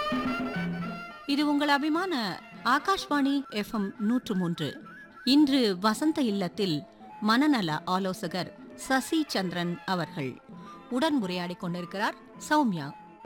இது உங்கள் அபிமான ஆகாஷ்வாணி எஃப்எம் நூற்று மூன்று இன்று வசந்த இல்லத்தில் மனநல ஆலோசகர் சசி சந்திரன் அவர்கள் உடன் உரையாடிக் கொண்டிருக்கிறார் சௌமியா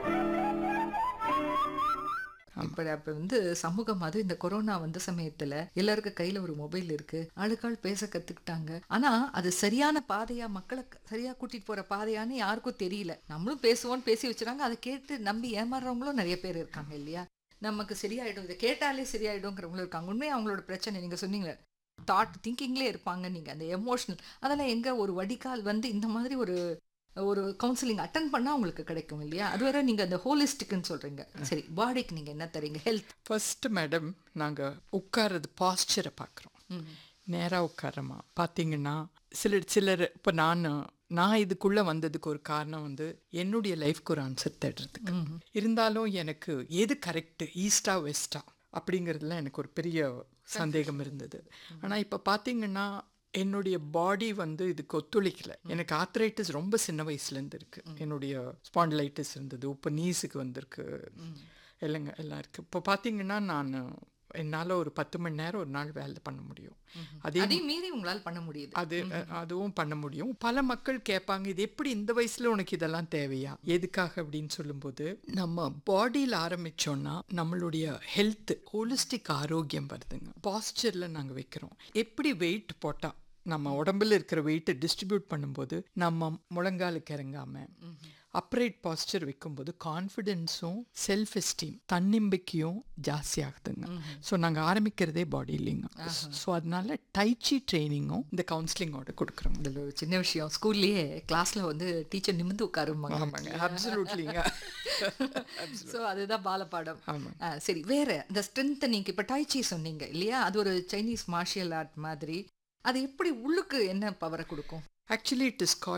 இப்ப அப்ப வந்து சமூகம் அது இந்த கொரோனா வந்த சமயத்துல எல்லாருக்கும் கையில ஒரு மொபைல் இருக்கு ஆளுக்காள் பேச கத்துக்கிட்டாங்க ஆனா அது சரியான பாதையா மக்களை க- சரியா கூட்டிட்டு போற பாதையான்னு யாருக்கும் தெரியல நம்மளும் பேசுவோம்னு பேசி வச்சுறாங்க அதை கேட்டு நம்பி ஏமாறுறவங்களும் நிறைய பேர் இருக்காங்க இல்லையா நமக்கு சரியாயிடும் இதை கேட்டாலே சரியாயிடும்ங்கிறவங்களும் இருக்காங்க உண்மையா அவங்களோட பிரச்சனை நீங்க சொன்னீங்களே தாட் திங்கிங்லேயே இருப்பாங்க நீங்க அந்த எமோஷனல் அதெல்லாம் எங்க ஒரு வடிகால் வந்து இந்த மாதிரி ஒரு ஒரு கவுன்சிலிங் அட்டன் பண்ணா உங்களுக்கு கிடைக்கும் இல்லையா அது வரை நீங்க அந்த ஹோலிஸ்டிக்னு சொல்றீங்க சரி பாடிக்கு நீங்க என்ன தரீங்க ஹெல்த் ஃபர்ஸ்ட் மேடம் நாங்கள் உட்கார்றது பாஸ்டரை பார்க்குறோம் நேராக உட்காரமா பார்த்தீங்கன்னா சிலர் சிலர் இப்போ நான் நான் இதுக்குள்ளே வந்ததுக்கு ஒரு காரணம் வந்து என்னுடைய லைஃப்க்கு ஒரு ஆன்சர் தேடுறதுக்கு இருந்தாலும் எனக்கு எது கரெக்டு ஈஸ்டா வெஸ்டா அப்படிங்கிறதுல எனக்கு ஒரு பெரிய சந்தேகம் இருந்தது ஆனால் இப்போ பார்த்தீங்கன்னா என்னுடைய பாடி வந்து இதுக்கு ஒத்துழைக்கல எனக்கு ஆத்ரைட்டிஸ் ரொம்ப சின்ன வயசுலேருந்து இருக்கு என்னுடைய ஸ்பாண்டிலைட்டிஸ் இருந்தது இப்போ நீஸுக்கு வந்திருக்கு இல்லைங்க எல்லாம் இருக்கு இப்போ பார்த்தீங்கன்னா நான் என்னால் ஒரு பத்து மணி நேரம் ஒரு நாள் வேலை பண்ண முடியும் அதே அதையும் மீறி உங்களால பண்ண முடியுது அது அ- அதுவும் பண்ண முடியும் பல மக்கள் கேட்பாங்க இது எப்படி இந்த வயசுல உனக்கு இதெல்லாம் தேவையா எதுக்காக அப்படின்னு சொல்லும்போது நம்ம பாடியில் ஆரம்பிச்சோம்னா நம்மளுடைய ஹெல்த் ஹோலிஸ்டிக் ஆரோக்கியம் வருதுங்க பாஸ்டர்ல நாங்க வைக்கிறோம் எப்படி வெயிட் போட்டா நம்ம உடம்புல இருக்கிற வெயிட்டை டிஸ்ட்ரிபியூட் பண்ணும்போது நம்ம முழங்காலுக்கு இறங்காம அப்ரைட் பாஸ்டர் வைக்கும்போது கான்ஃபிடென்ஸும் செல்ஃப் எஸ்டீம் தன்னம்பிக்கையும் ஜாஸ்தி ஆகுதுங்க ஸோ நாங்கள் ஆரம்பிக்கிறதே பாடி இல்லைங்க ஸோ அதனால டைச்சி ட்ரைனிங்கும் இந்த கவுன்சிலிங்கோட கொடுக்குறோம் இதுல ஒரு சின்ன விஷயம் ஸ்கூல்லயே கிளாஸ்ல வந்து டீச்சர் நிமிந்து உட்காருவாங்க ஆமாங்க அப்சல்யூட்லிங்க ஸோ அதுதான் பாலபாடம் ஆமாங்க. ஆ, சரி வேற இந்த ஸ்ட்ரென்த் நீங்க இப்ப டைச்சி சொன்னீங்க இல்லையா அது ஒரு சைனீஸ் மார்ஷியல் ஆர்ட் மாதிரி அது எப்படி உள்ளுக்கு என்ன பவரை கொடுக்கும் ஆக்சுவலி இட் இஸ்